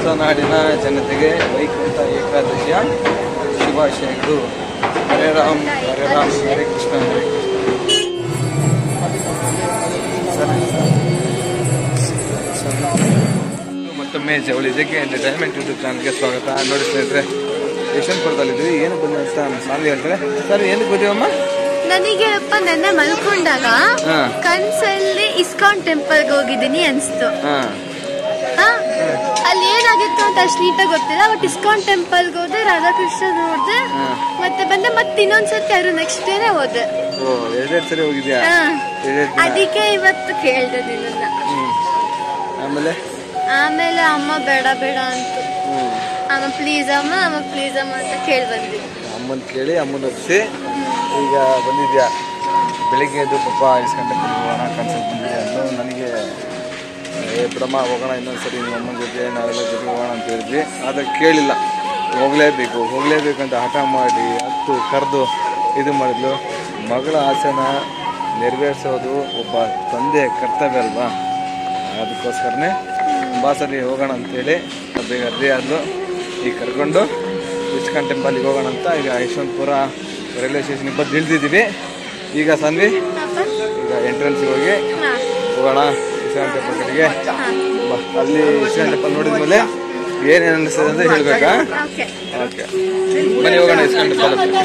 ಹೊಸನಾಡಿನ ಜನತೆಗೆ ವೈಕುಂಠ ಏಕಾದಶಿಯ ಶುಭಾಶಯಗಳು ಹರೇ ರಾಮ್ ಹರೇ ರಾಮ್ ಹರೇ ಕೃಷ್ಣ ಹರೇ ಕೃಷ್ಣ ಸರಿ ಮತ್ತೊಮ್ಮೆ ಜವಳಿ ಜಗ್ಗೆ ಎಂಟರ್ಟೈನ್ಮೆಂಟ್ ಯೂಟ್ಯೂಬ್ ಚಾನಲ್ಗೆ ಸ್ವಾಗತ ನೋಡಿ ಸ್ನೇಹಿತರೆ ಯಶವಂತಪುರದಲ್ಲಿದ್ವಿ ಏನು ಬಂದ ಅಂತ ನಮ್ಮ ಸ್ವಾಮಿ ಹೇಳ್ತಾರೆ ಸರ್ ಏನಕ್ಕೆ ಬಂದೀವಮ್ಮ ನನಗೆ ಅಪ್ಪ ನನ್ನ ಮಲ್ಕೊಂಡಾಗ ಹಾ. ಕನ್ಸಲ್ಲಿ ಇಸ್ಕಾನ್ ಟೆಂಪಲ್ಗೆ ಹೋಗಿದ್ದೀನಿ ಅನ್ಸ್ತು ಹಾಂ ಹಾ? ಅಲ್ಲಿ ಏನಾಗಿತ್ತು ಅಂತ ಅಷ್ಟು ನೀಟಾಗಿ ಗೊತ್ತಿಲ್ಲ ಬಟ್ ಇಸ್ಕಾನ್ ಟೆಂಪಲ್ಗೆ ಹೋದೆ ರಾಧಾಕೃಷ್ಣ ನೋಡ್ದೆ ಹಾ. ಮತ್ತೆ ಬಂದೆ ಮತ್ತೆ ಇನ್ನೊಂದ್ಸತಿ ಅವ್ರು ನೆಕ್ಸ್ಟ್ ಡೇನೆ ಹೋದೆ ಓ ಎರಡೆರಡು ಸರಿ ಹೋಗಿದ್ಯಾ ಹಾ. ಎರಡೆರಡು ದಿನ ಅದಕ್ಕೆ ಇವತ್ತು ಕೇಳ್ದೆ ನಿನ್ನ ಹ್ಮ್. ಆಮೇಲೆ ಆಮೇಲೆ ಅಮ್ಮ ಬೇಡ ಬೇಡ ಅಂತ ಹ್ಮ್. ಅಮ್ಮ ಪ್ಲೀಸ್ ಅಮ್ಮ ಅಮ್ಮ ಪ್ಲೀಸ್ ಅಮ್ಮ ಅಂತ ಕೇಳಿ ಬಂದ್ವಿ ಅಮ್ಮನ ಕೇಳಿ ಅಮ್ಮನ ಒಪ್ಪಿಸಿ ಈಗ ಬಂದಿದ್ಯಾ ಬೆಳಿಗ್ಗೆ ಎದ್ದು ಪಾಪ ಇಸ್ಕೊಂಡೆ ಹೋಗೋಣ ಕನ್ಸಲ್ ಬಂದಿದೆ ಅಂತ ನನಗೆ ಏ ಬಿಡಮ್ಮ ಹೋಗೋಣ ಇನ್ನೊಂದು ಸರಿ ನಿಮ್ಮ ಅಮ್ಮನ ಜೊತೆ ನಾವೆಲ್ಲ ಜೊತೆ ಹೋಗೋಣ ಅಂತ ಹೇಳಿದ್ವಿ ಆದರೆ ಕೇಳಿಲ್ಲ ಹೋಗಲೇಬೇಕು ಹೋಗಲೇಬೇಕು ಅಂತ ಹಠ ಮಾಡಿ ಹತ್ತು ಕರೆದು ಇದು ಮಾಡಿದ್ಲು ಮಗಳ ಆಸೆನ ನೆರವೇರಿಸೋದು ಒಬ್ಬ ತಂದೆ ಕರ್ತವ್ಯ ಅಲ್ವಾ ಅದಕ್ಕೋಸ್ಕರನೇ ತುಂಬ ಸರಿ ಹೋಗೋಣ ಅಂತೇಳಿ ಬೇಗ ರೆಡಿ ಆದ್ಲು ಈಗ ಕರ್ಕೊಂಡು ಇಸ್ಕಾನ್ ಟೆಂಪಲ್ಗೆ ಹೋಗೋಣ ಅಂತ ಈಗ ಯಶವಂತಪುರ ರೈಲ್ವೆ ಸ್ಟೇಷನ್ಗೆ ಬಂದು ಇಳಿದಿದ್ದೀವಿ ಈಗ ಸಂಧಿ ಅಪ್ಪ ಈಗ ಎಂಟ್ರೆನ್ಸ್ಗೆ ಹೋಗಿ ಹಾ ಹೋಗೋಣ ಇಸ್ಕಾನ್ ಟೆಂಪಲ್ ಕಡೆಗೆ ಹಾ ಬಾ ಅಲ್ಲಿ ಇಸ್ಕಾನ್ ಟೆಂಪಲ್ ನೋಡಿದ್ಮೇಲೆ ಏನೇನು ಅನಿಸ್ತದೆ ಅಂತ ಹೇಳ್ಬೇಕಾ ಓಕೆ ಓಕೆ ಬನ್ನಿ ಹೋಗೋಣ ಇಸ್ಕಾನ್ ಟೆಂಪಲ್ ಹತ್ರ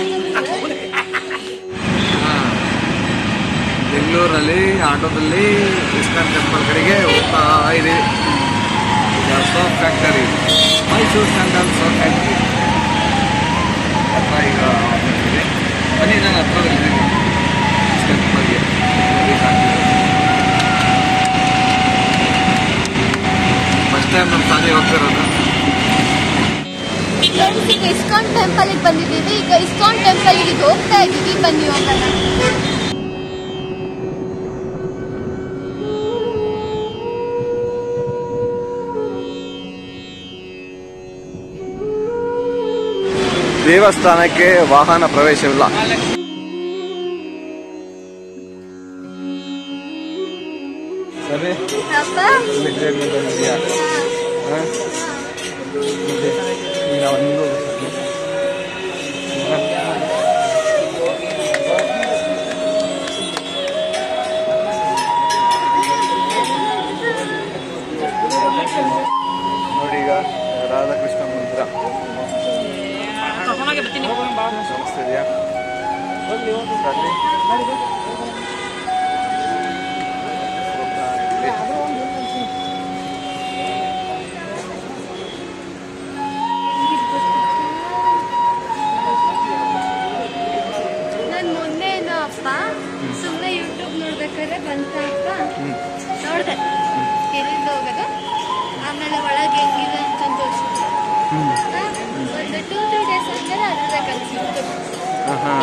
ಬೆಂಗಳೂರಲ್ಲಿ ಆಟೋದಲ್ಲಿ ಇಸ್ಕಾನ್ ಟೆಂಪಲ್ ಕಡೆಗೆ ಹೋಗ್ತಾ ಇದೆ ಈಗ soap factory Mysuru sandal soap factory ಹತ್ರ ಈಗ ಹೋಗ್ತಿದೆ. ಬನ್ನಿ ನಾನು ಹತ್ರದಲ್ಲಿದ್ದೀನಿ ಇಸ್ಕಾನ್ ಟೆಂಪಲ್ಗೆ ಫಸ್ಟ್ ಟೈಮ್ ನಮ್ಮ ಸಾಲಿ ಹೋಗ್ತಿರೋದು ಫ್ರೆಂಡ್ಸ್ ಈಗ ಇಸ್ಕಾನ್ ಟೆಂಪಲ್ಗೆ ಬಂದಿದ್ದೀವಿ ಈಗ ಇಸ್ಕಾನ್ ಟೆಂಪಲ್ಗೆ ಈಗ ಹೋಗ್ತಾ ಇದ್ದೀವಿ ಬನ್ನಿ ಹೋಗೋಣ ದೇವಸ್ಥಾನಕ್ಕೆ ವಾಹನ ಪ್ರವೇಶವಿಲ್ಲ ಸರಿ ಅಪ್ಪ ಇಲ್ಲಿ ಗ್ರೇಡ್ ಮೇಲೆ ಬಂದಿದ್ಯಾ ಹಾಂ ಇದೆ ಈಗ ನಾವು ಹಿಂಗೆ ಹೋಗ್ಬೇಕು. ನೋಡಿ ಈಗ ರಾಧಾಕೃಷ್ಣ ಮಂದಿರ ನಮಸ್ತೆ ಇದೆಯಾ ಸರಿ ನಾನು ಮೊನ್ನೆ ಏನೋ ಅಪ್ಪ ಸುಮ್ಮನೆ ಯೂಟ್ಯೂಬ್ ನೋಡ್ಬೇಕಾದ್ರೆ ಬಂತ ಅಪ್ಪ ನೋಡ್ದೆ ಎಲ್ಲಿಂದ ಹೋಗೋದು ಆಮೇಲೆ ಒಳಗೆ ಹೆಂಗಿದೆ ಅಂತ ತೋರಿಸಿದ್ರು ಒಂದು ಟೂ ತ್ರೀ ಡೇಸ್ ಆದ್ಮೇಲೆ ಅದ್ರದ್ದು ಕಲಿಸಿತ್ತು ಹಾಂ ಹಾಂ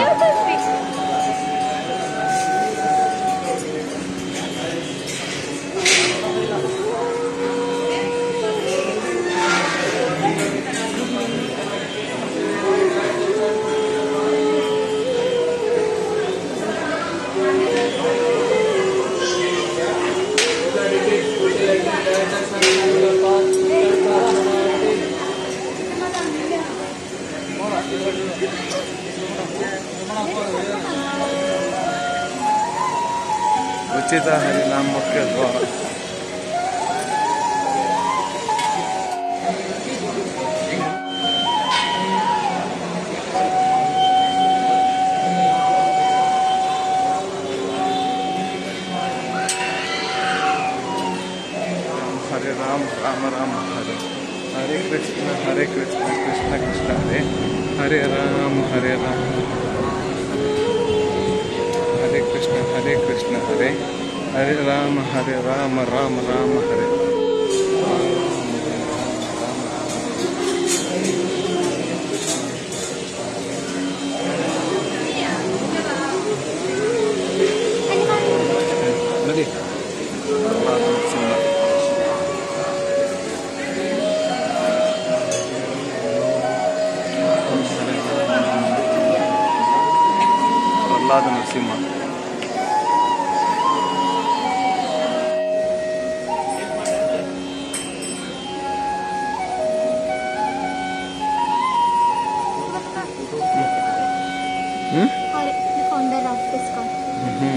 ಉಚಿತ ಹರಿನಾಮ ಮುಖ್ಯ ದ್ವಾರ ಹರೆ ರಾಮ ರಾಮ ರಾಮ ಹರೆ ಹರೆ ಕೃಷ್ಣ ಹರೆ ಕೃಷ್ಣ ಕೃಷ್ಣ ಕೃಷ್ಣ ಹರೆ ಹರೆ ರಾಮ ಹರೆ ರಾಮ ಹರೆ ಕೃಷ್ಣ ಹರೆ ಕೃಷ್ಣ ಹರೆ ಹರೆ ರಾಮ ಹರೆ ರಾಮ ರಾಮ ರಾಮ ಹರೆ ನೋಡಿ ಪ್ರಹ್ಲಾದ ನರಸಿಂಹ ಹ್ಞೂ ಫೌಂಡರ್ ಆಫ್ ಇಸ್ಕಾನ್ ಹ್ಞೂ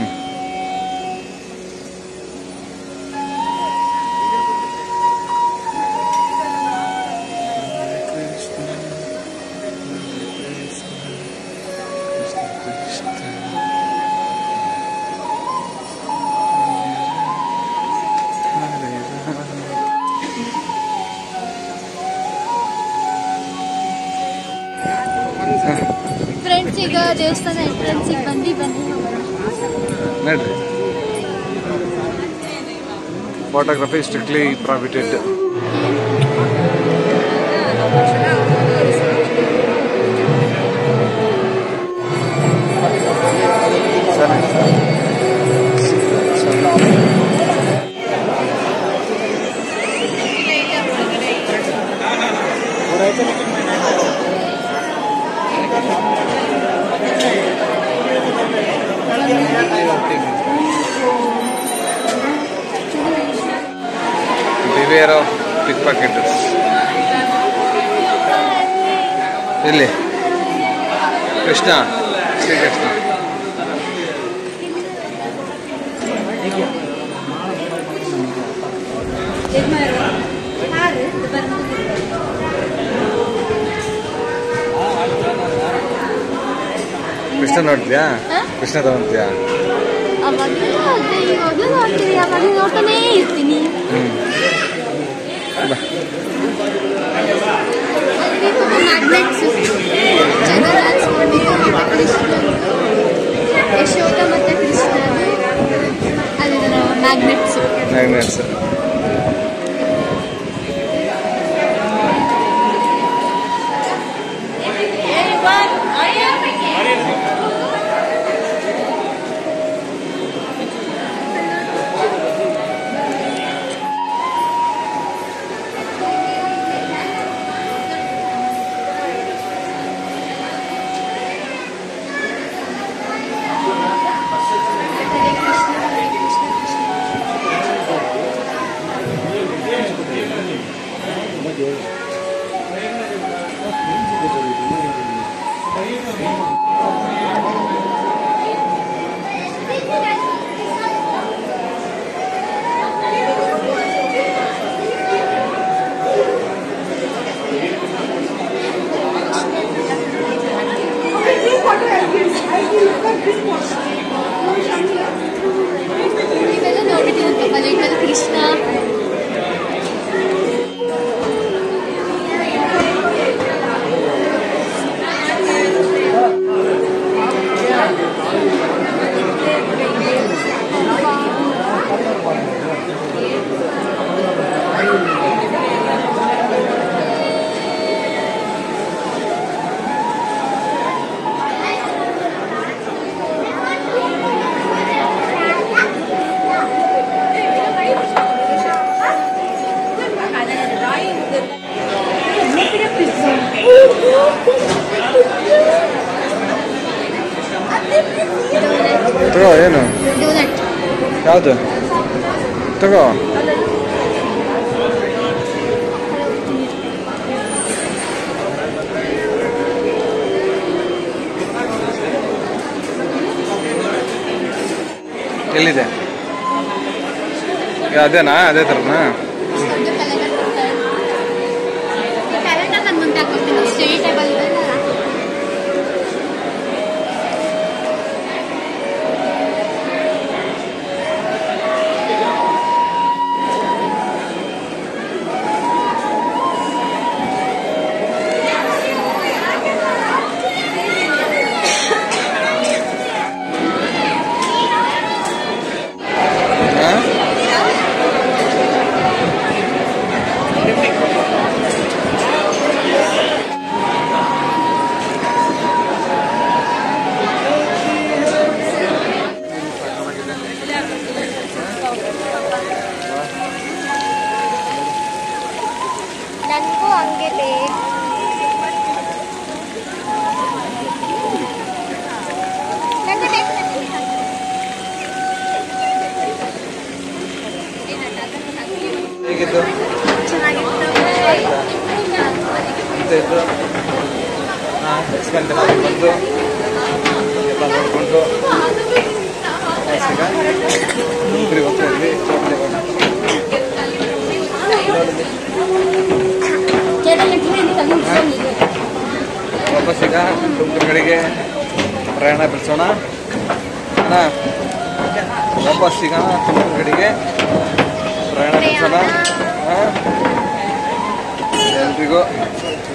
ಫ್ರೆಂಡ್ಸ್ ಈಗ ದೇವಸ್ಥಾನ ಎಂಟ್ರೆನ್ಸಿಗೆ ಬಂದು ಬನ್ನಿ ನೋಡ್ರಿ photography strictly prohibited beware of pick pocketers ಇಲ್ಲಿ ಕೃಷ್ಣ ಶ್ರೀಕೃಷ್ಣ ಕೃಷ್ಣ ನೋಡ್ತೀಯಾ ಹಾ? ಕೃಷ್ಣ ತಗೊಂತೀಯಾ ಅವಾಗಲೂ ನೋಡ್ದೆ ಇವಾಗಲೂ ನೋಡ್ತೀನಿ ಅವಾಗಲೂ ನೋಡ್ತಾನೇ ಇರ್ತೀನಿ ಹ್ಞೂ ಬಾ ಅಲ್ಲಿ ತುಂಬ ಮ್ಯಾಗ್ನೆಟ್ಸ್ ಜಗನ್ನಾಥ ಸ್ವಾಮಿದು ಮತ್ತೆ ಕೃಷ್ಣದು ಯಶೋಧ ಮತ್ತೆ ಕೃಷ್ಣದು ಅದರ ಮ್ಯಾಗ್ನೆಟ್ಸ್ ಮ್ಯಾಗ್ನೆಟ್ಸ್ ಹರೇ ಕೃಷ್ಣ ಹರೇ ಕೃಷ್ಣ ಕೃಷ್ಣ ಇವೆಲ್ಲ ನೋಡ್ಬಿಟ್ಟಿರುತ್ತಪ್ಪ ಲಿಟಲ್ ಕೃಷ್ಣ ತಗೋ ಏನು ಡೋನಟ್ ಯಾವುದು ತಗೋ ಎಲ್ಲಿದೆ ಈಗ ಅದೇನಾ ಅದೇ ಥರನಾ ಒಂದು ಕ್ಯಾಲೆಂಡರ್ ಕೊಡ್ತಾರೆ ಈ ಕ್ಯಾಲೆಂಡರ್ ನಾನು ಮುಂದೆ ಹಾಕೊಡ್ತೀನಿ ಸ್ಟಡಿ ಟೇಬಲ್ ಇದೆ ಹಾಂ ನನಗೂ ಹಂಗೆ ಬೇಕು ನನಗೆ ಬೇಕು ಹೇಗಿತ್ತು ಚೆನ್ನಾಗಿತ್ತು ಅಂತ ಇತ್ತು ಹಾಂ ಎಷ್ಟು ಗಂಟೆ ಬಂದು ಎಲ್ಲ ನೋಡಿಕೊಂಡು ಈಗ ತುಮಕೂರಿಗೆ ಹೋಗ್ತಾ ಇದ್ವಿ ವಾಪಸ್ ಈಗ ತುಮಕೂರು ಕಡೆಗೆ ಪ್ರಯಾಣ ಬೆಳೆಸೋಣ ಅಣ್ಣ ವಾಪಸ್ ಈಗ ತುಮಕೂರು ಕಡೆಗೆ ಪ್ರಯಾಣ ಬೆಳೆಸೋಣ ಹಾಂ ಎಲ್ರಿಗೂ